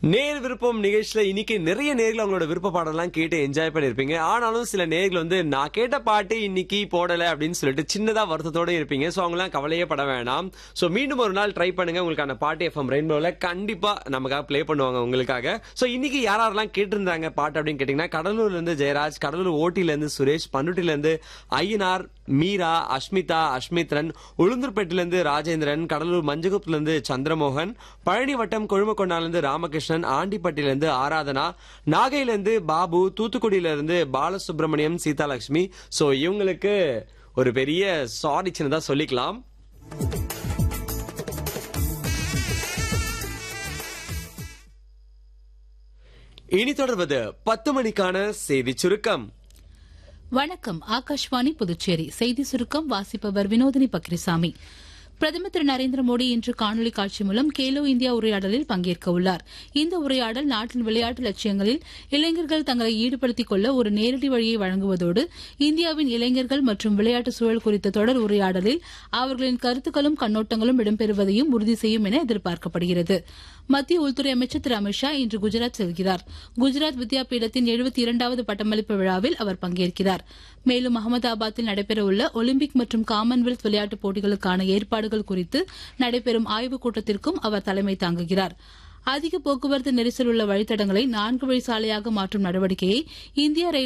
நேர் விருப்பம் நிகழ்ச்சியில இன்னைக்கு நிறைய நேர்கள் அவங்களோட விருப்ப பாடலாம் கேட்டு என்ஜாய் பண்ணிருப்பீங்க ஆனாலும் சில நேர்கள் வந்து நான் கேட்ட பாட்டு இன்னைக்கு போடல அப்படின்னு சொல்லிட்டு சின்னதா வருத்தத்தோட இருப்பீங்க சோ அவங்கலாம் கவலையே பட வேணாம் சோ மீண்டும் ஒரு நாள் ட்ரை பண்ணுங்க உங்களுக்கான பாட்டு எஃப்எம் ரெயின்போல கண்டிப்பா நமக்காக ப்ளே பண்ணுவாங்க உங்களுக்காக சோ இன்னைக்கு யார் யாரெல்லாம் கேட்டிருந்தாங்க பாட்டு அப்படின்னு கேட்டீங்கன்னா கடலூர்ல இருந்து ஜெயராஜ் கடலூர் ஓட்டில இருந்து சுரேஷ் பண்ருட்டில இருந்து ஐயனார் மீரா அஷ்மிதா அஷ்மித்ரன் உளுந்தூர்பேட்டில இருந்து ராஜேந்திரன் கடலூர் மஞ்சகுப்துல இருந்து சந்திரமோகன் பழனி வட்டம் கொழுமக்கொண்டால இருந்து ராமகிருஷ்ணன் ஆண்டிப்பட்டில இருந்து ஆராதனா நாகையில இருந்து பாபு தூத்துக்குடியில இருந்து பாலசுப்ரமணியம் சீதாலட்சுமி சோ இவங்களுக்கு ஒரு பெரிய சாரி சின்னதா சொல்லிக்கலாம் இனி தொடர்வது பத்து மணிக்கான செய்தி சுருக்கம் வணக்கம் ஆகாஷ்வாணி புதுச்சேரி செய்தி சுருக்கம் வாசிப்பவர் வினோதினி பக்ரிசாமி பிரதமர் திரு நரேந்திர மோடி இன்று காணொலி காட்சி மூலம் கேலோ இந்தியா உரையாடலில் பங்கேற்க உள்ளார் இந்த உரையாடல் நாட்டின் விளையாட்டு லட்சியங்களில் இளைஞர்கள் தங்களை ஈடுபடுத்திக் கொள்ள ஒரு நேரடி வழியை வழங்குவதோடு இந்தியாவின் இளைஞர்கள் மற்றும் விளையாட்டு சூழல் குறித்த தொடர் உரையாடலில் அவர்களின் கருத்துக்களும் கண்ணோட்டங்களும் இடம்பெறுவதையும் உறுதி செய்யும் என எதிர்பார்க்கப்படுகிறது மத்திய உள்துறை அமைச்சர் திரு அமித்ஷா இன்று குஜராத் செல்கிறார் குஜராத் வித்யாபீடத்தின் எழுபத்தி இரண்டாவது பட்டமளிப்பு விழாவில் அவர் பங்கேற்கிறார் மேலும் அகமதாபாத்தில் நடைபெறவுள்ள ஒலிம்பிக் மற்றும் காமன்வெல்த் விளையாட்டுப் போட்டிகளுக்கான ஏற்பாடுகள் குறித்து நடைபெறும் ஆய்வுக் கூட்டத்திற்கும் அவர் தலைமை தாங்குகிறார் அதிக போக்குவரத்து நெரிசல் உள்ள வழித்தடங்களை நான்கு வழி சாலையாக மாற்றும் நடவடிக்கையை இந்திய ரயில்